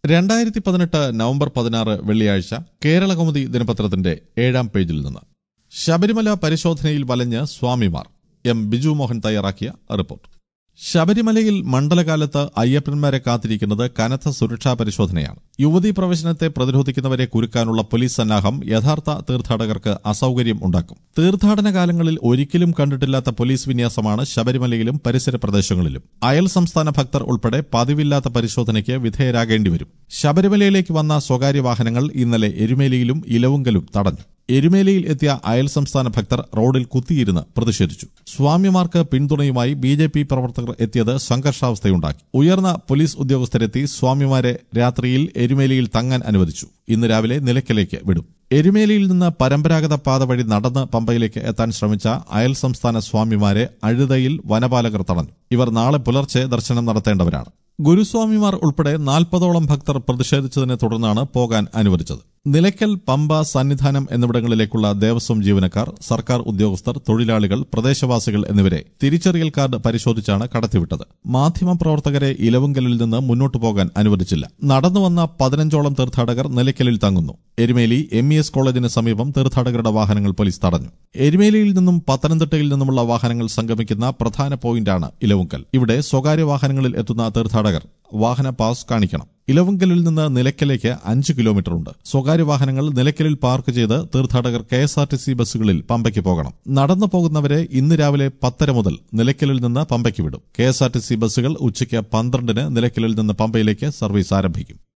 രണ്ടായിരത്തി പതിനെട്ട് നവംബർ പതിനാറ് വെള്ളിയാഴ്ച കേരളകൗമുദി ദിനപത്രത്തിന്റെ ഏഴാം പേജിൽ നിന്ന് ശബരിമല പരിശോധനയിൽ വലഞ്ഞ് സ്വാമിമാർ എം ബിജു മോഹൻ തയ്യാറാക്കിയ റിപ്പോർട്ട് ശബരിമലയിൽ മണ്ഡലകാലത്ത് അയ്യപ്പന്മാരെ കാത്തിരിക്കുന്നത് കനത്ത സുരക്ഷാ പരിശോധനയാണ് യുവതീ പ്രവേശനത്തെ പ്രതിരോധിക്കുന്നവരെ കുരുക്കാനുള്ള പോലീസ് സന്നാഹം യഥാർത്ഥ തീർത്ഥാടകർക്ക് അസൌകര്യം ഉണ്ടാക്കും തീർത്ഥാടന കാലങ്ങളിൽ ഒരിക്കലും കണ്ടിട്ടില്ലാത്ത പോലീസ് വിന്യാസമാണ് ശബരിമലയിലും പരിസര പ്രദേശങ്ങളിലും അയൽ സംസ്ഥാന ഭക്തർ ഉൾപ്പെടെ പതിവില്ലാത്ത പരിശോധനയ്ക്ക് വിധേയരാകേണ്ടി വരും ശബരിമലയിലേക്ക് വന്ന സ്വകാര്യ വാഹനങ്ങൾ ഇന്നലെ എരുമേലിയിലും ഇലവുങ്കലും തടഞ്ഞു എരുമേലിയിൽ എത്തിയ അയൽ സംസ്ഥാന ഭക്തർ റോഡിൽ കുത്തിയിരുന്ന് പ്രതിഷേധിച്ചു സ്വാമിമാർക്ക് പിന്തുണയുമായി ബി ജെ പി പ്രവർത്തകർ എത്തിയത് സംഘർഷാവസ്ഥയുണ്ടാക്കി ഉയർന്ന പോലീസ് ഉദ്യോഗസ്ഥരെത്തി സ്വാമിമാരെ രാത്രിയിൽ എരുമേലിയിൽ തങ്ങാൻ അനുവദിച്ചു ഇന്ന് രാവിലെ നിലയ്ക്കലേക്ക് വിടും എരുമേലിയിൽ നിന്ന് പരമ്പരാഗത പാത വഴി നടന്ന് പമ്പയിലേക്ക് എത്താൻ ശ്രമിച്ച അയൽ സംസ്ഥാന സ്വാമിമാരെ അഴുതയിൽ വനപാലകർ തടഞ്ഞു ഇവർ നാളെ പുലർച്ചെ ദർശനം നടത്തേണ്ടവരാണ് ഗുരുസ്വാമിമാർ ഉൾപ്പെടെ നാൽപ്പതോളം ഭക്തർ പ്രതിഷേധിച്ചതിനെ തുടർന്നാണ് പോകാൻ അനുവദിച്ചത് നിലയ്ക്കൽ പമ്പ സന്നിധാനം എന്നിവിടങ്ങളിലേക്കുള്ള ദേവസ്വം ജീവനക്കാർ സർക്കാർ ഉദ്യോഗസ്ഥർ തൊഴിലാളികൾ പ്രദേശവാസികൾ എന്നിവരെ തിരിച്ചറിയൽ കാർഡ് പരിശോധിച്ചാണ് കടത്തിവിട്ടത് മാധ്യമപ്രവർത്തകരെ ഇലവുങ്കലിൽ നിന്ന് മുന്നോട്ടു പോകാൻ അനുവദിച്ചില്ല നടന്നുവന്ന പതിനഞ്ചോളം തീർത്ഥാടകർ നിലയ്ക്കലിൽ തങ്ങുന്നു എരുമേലി എം ഇ എസ് കോളേജിന് സമീപം തീർത്ഥാടകരുടെ വാഹനങ്ങൾ പോലീസ് തടഞ്ഞു എരുമേലിയിൽ നിന്നും പത്തനംതിട്ടയിൽ നിന്നുമുള്ള വാഹനങ്ങൾ സംഗമിക്കുന്ന പ്രധാന പോയിന്റാണ് ഇലവുങ്കൽ ഇവിടെ സ്വകാര്യ വാഹനങ്ങളിൽ എത്തുന്ന തീർത്ഥാടകർ വാഹന പാസ് കാണിക്കണം ഇലവുങ്കലിൽ നിന്ന് നിലയ്ക്കലേക്ക് അഞ്ച് കിലോമീറ്റർ ഉണ്ട് സ്വകാര്യ വാഹനങ്ങൾ നിലയ്ക്കലിൽ പാർക്ക് ചെയ്ത് തീർത്ഥാടകർ K S R T C ബസ്സുകളിൽ പമ്പയ്ക്ക് പോകണം നടന്നു പോകുന്നവരെ ഇന്ന് രാവിലെ പത്തര മുതൽ നിലയ്ക്കലിൽ നിന്ന് പമ്പയ്ക്ക് വിടും K S R T C ബസ്സുകൾ ഉച്ചയ്ക്ക് പന്ത്രണ്ടിന് നിലയ്ക്കലിൽ നിന്ന് പമ്പയിലേക്ക് സർവീസ് ആരംഭിക്കും